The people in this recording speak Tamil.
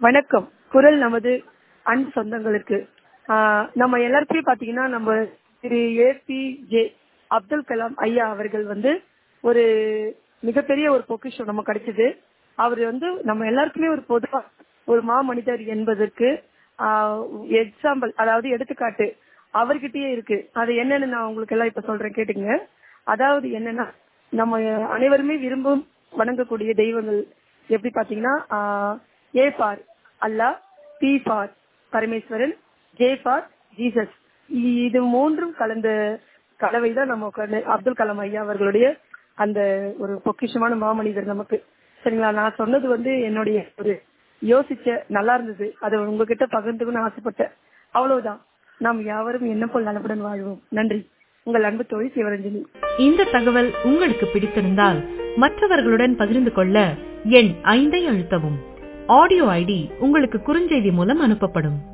வணக்கம் குரல் நமது அன்பு சொந்தங்களுக்கு ஆஹ் நம்ம எல்லாருக்குமே பாத்தீங்கன்னா நம்ம திரு ஏபிஜே அப்துல் கலாம் ஐயா அவர்கள் வந்து ஒரு மிகப்பெரிய ஒரு பொக்கிஷம் நம்ம கிடைச்சது அவர் வந்து நம்ம எல்லாருக்குமே ஒரு பொதுவா ஒரு மாமனிதர் என்பதற்கு எக்ஸாம்பிள் அதாவது எடுத்துக்காட்டு அவர்கிட்டயே இருக்கு அது என்னன்னு நான் உங்களுக்கு எல்லாம் இப்ப சொல்றேன் கேட்டுங்க அதாவது என்னன்னா நம்ம அனைவருமே விரும்பும் வணங்கக்கூடிய தெய்வங்கள் எப்படி பாத்தீங்கன்னா A for Allah B for Parameswaran J for Jesus இது மூன்றும் கலந்த கலவை தான் நம்ம அப்துல் கலாம் ஐயா அவர்களுடைய அந்த ஒரு பொக்கிஷமான மாமனிதர் நமக்கு சரிங்களா நான் சொன்னது வந்து என்னுடைய ஒரு யோசிச்ச நல்லா இருந்தது அதை உங்ககிட்ட பகிர்ந்துக்கணும்னு ஆசைப்பட்டேன் அவ்வளவுதான் நாம் யாவரும் என்ன போல் நலப்புடன் வாழ்வோம் நன்றி உங்கள் அன்பு தோழி சிவரஞ்சனி இந்த தகவல் உங்களுக்கு பிடித்திருந்தால் மற்றவர்களுடன் பகிர்ந்து கொள்ள எண் ஐந்தை அழுத்தவும் ஆடியோ ஐடி உங்களுக்கு குறுஞ்செய்தி மூலம் அனுப்பப்படும்